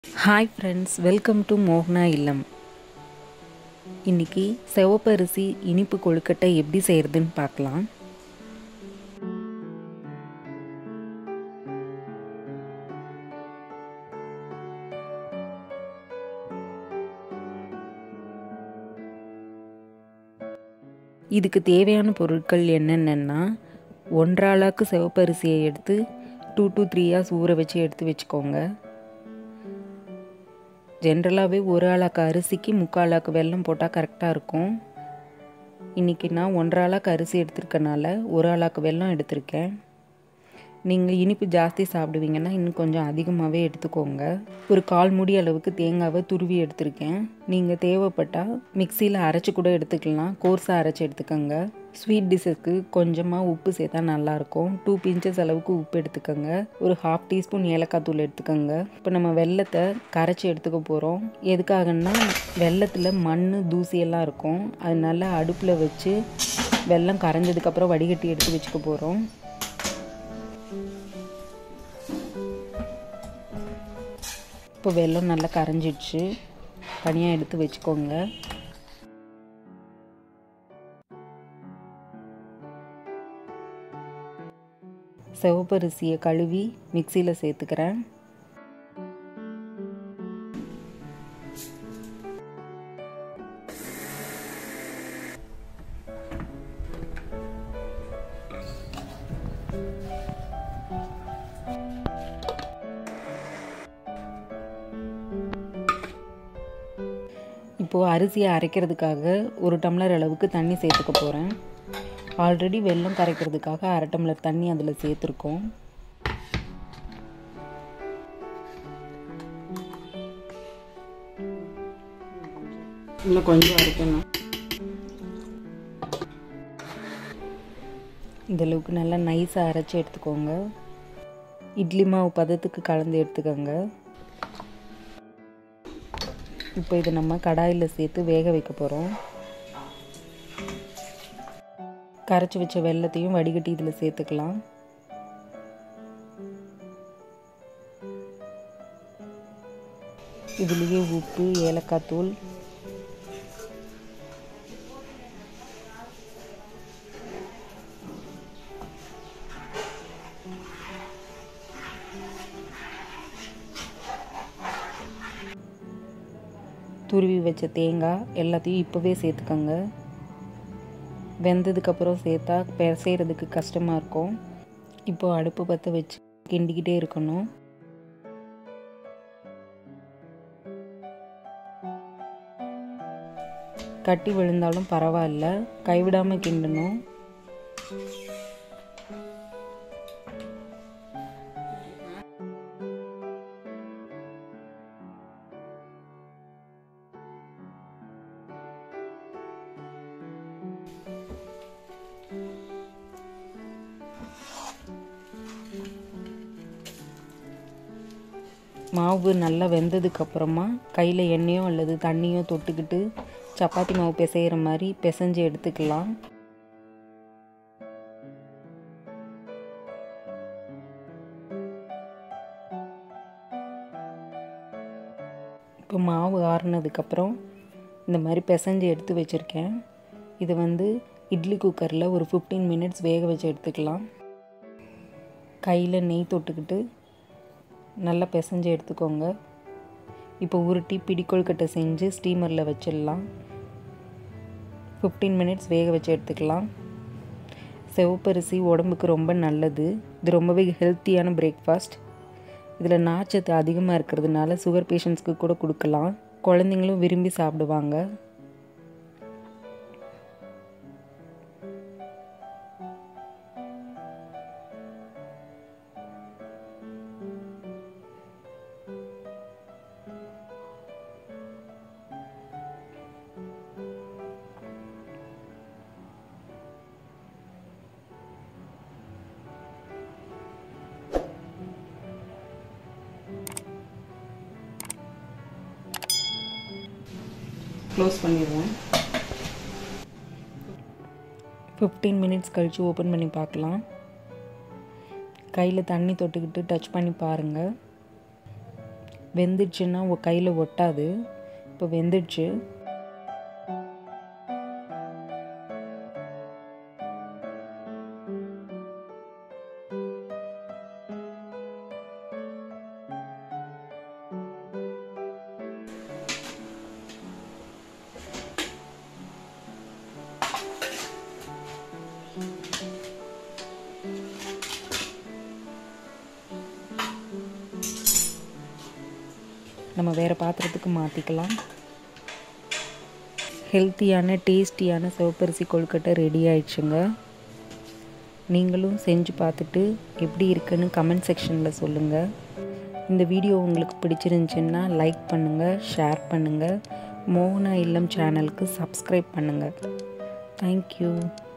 hi friends welcome to மோகனா இல்லம் இன்னைக்கு சிவப்பரிசி இனிப்பு கொழுக்கட்டை எப்படி செய்கிறதுன்னு பார்க்கலாம் இதுக்கு தேவையான பொருட்கள் என்னென்னா ஒன்றாளாக்கு சிவப்பரிசியை எடுத்து டூ டு த்ரீ ஹார்ஸ் ஊற வச்சு எடுத்து வச்சுக்கோங்க ஜென்ரலாகவே ஒரு ஆளாக்கு அரிசிக்கு முக்கால் ஆக்கு வெல்லம் போட்டால் கரெக்டாக இருக்கும் இன்றைக்கி நான் ஒன்றரை ஆளாக்கு அரிசி எடுத்திருக்கனால ஒரு ஆளாக்கு வெல்லம் எடுத்திருக்கேன் நீங்கள் இனிப்பு ஜாஸ்தி சாப்பிடுவீங்கன்னா இன்னும் கொஞ்சம் அதிகமாகவே எடுத்துக்கோங்க ஒரு கால் மூடி அளவுக்கு தேங்காவை துருவி எடுத்திருக்கேன் நீங்கள் தேவைப்பட்டால் மிக்சியில் அரைச்சி கூட எடுத்துக்கலாம் கோர்ஸாக அரைச்சி எடுத்துக்கோங்க ஸ்வீட் டிஷ்ஷுக்கு கொஞ்சமாக உப்பு சேர்த்தா நல்லாயிருக்கும் டூ பிஞ்சஸ் அளவுக்கு உப்பு எடுத்துக்கோங்க ஒரு ஹாஃப் டீஸ்பூன் ஏலக்காய் தூள் எடுத்துக்கோங்க இப்போ நம்ம வெள்ளத்தை கரைச்சி எடுத்துக்க போகிறோம் எதுக்காகன்னா வெள்ளத்தில் மண் தூசியெல்லாம் இருக்கும் அதனால அடுப்பில் வச்சு வெள்ளம் கரைஞ்சதுக்கப்புறம் வடிகட்டி எடுத்து வச்சுக்க போகிறோம் இப்போ வெல்லம் நல்லா கரைஞ்சிடுச்சு தனியாக எடுத்து வச்சுக்கோங்க சிவப்பரிசியை கழுவி மிக்சியில் சேர்த்துக்கிறேன் இப்போது அரிசியை அரைக்கிறதுக்காக ஒரு டம்ளர் அளவுக்கு தண்ணி சேர்த்துக்க போகிறேன் ஆல்ரெடி வெல்லம் கரைக்கிறதுக்காக அரை டம்ளர் தண்ணி அதில் சேர்த்துருக்கோம் இன்னும் கொஞ்சம் அரைக்கணும் இந்த அளவுக்கு நல்லா நைஸாக அரைச்சி எடுத்துக்கோங்க இட்லி மாவு பதத்துக்கு கலந்து எடுத்துக்கோங்க இப்போ இதை நம்ம கடாயில் சேர்த்து வேக வைக்க போகிறோம் கரைச்சி வச்ச வெள்ளத்தையும் வடிகட்டி இதில் சேர்த்துக்கலாம் இதுலேயே உப்பு ஏலக்காய் தூள் துருவி வச்ச தேங்காய் எல்லாத்தையும் இப்போவே சேர்த்துக்கோங்க வெந்ததுக்கப்புறம் சேர்த்தா செய்கிறதுக்கு கஷ்டமாக இருக்கும் இப்போது அடுப்பு பற்ற வச்சு கிண்டிக்கிட்டே இருக்கணும் கட்டி விழுந்தாலும் பரவாயில்ல கைவிடாமல் கிண்டணும் மாவு நல்லா வெந்ததுக்கப்புறமா கையில் எண்ணெயோ அல்லது தண்ணியோ தொட்டுக்கிட்டு சப்பாத்தி மாவு பிசைகிற மாதிரி பிசைஞ்சு எடுத்துக்கலாம் இப்போ மாவு ஆறுனதுக்கப்புறம் இந்த மாதிரி பிசைஞ்சு எடுத்து வச்சுருக்கேன் இது வந்து இட்லி குக்கரில் ஒரு ஃபிஃப்டீன் மினிட்ஸ் வேக வச்சு எடுத்துக்கலாம் கையில் நெய் தொட்டுக்கிட்டு நல்லா பிசைஞ்சு எடுத்துக்கோங்க இப்போ உருட்டி பிடிக்கொழுக்கட்டை செஞ்சு ஸ்டீமரில் வச்சிடலாம் ஃபிஃப்டீன் மினிட்ஸ் வேக வச்சு எடுத்துக்கலாம் சிவப்பரிசி உடம்புக்கு ரொம்ப நல்லது இது ரொம்பவே ஹெல்த்தியான பிரேக்ஃபாஸ்ட் இதில் நார்ச்சத்து அதிகமாக இருக்கிறதுனால சுகர் பேஷண்ட்ஸ்க்கு கூட கொடுக்கலாம் குழந்தைங்களும் விரும்பி சாப்பிடுவாங்க க்ளோஸ் பண்ணிடுவேன் ஃபிஃப்டீன் மினிட்ஸ் கழித்து ஓப்பன் பண்ணி பார்க்கலாம் கையில் தண்ணி தொட்டுக்கிட்டு டச் பண்ணி பாருங்கள் வெந்துடுச்சுன்னா கையில் ஒட்டாது இப்போ வெந்துடுச்சு நம்ம வேறு பாத்திரத்துக்கு மாற்றிக்கலாம் ஹெல்த்தியான டேஸ்டியான சிவப்பரிசி கொழுக்கட்டை ரெடி ஆயிடுச்சுங்க நீங்களும் செஞ்சு பார்த்துட்டு எப்படி இருக்குன்னு கமெண்ட் செக்ஷனில் சொல்லுங்கள் இந்த வீடியோ உங்களுக்கு பிடிச்சிருந்துச்சுன்னா லைக் பண்ணுங்கள் ஷேர் பண்ணுங்கள் மோகனா இல்லம் சேனலுக்கு சப்ஸ்கிரைப் பண்ணுங்கள் தேங்க்யூ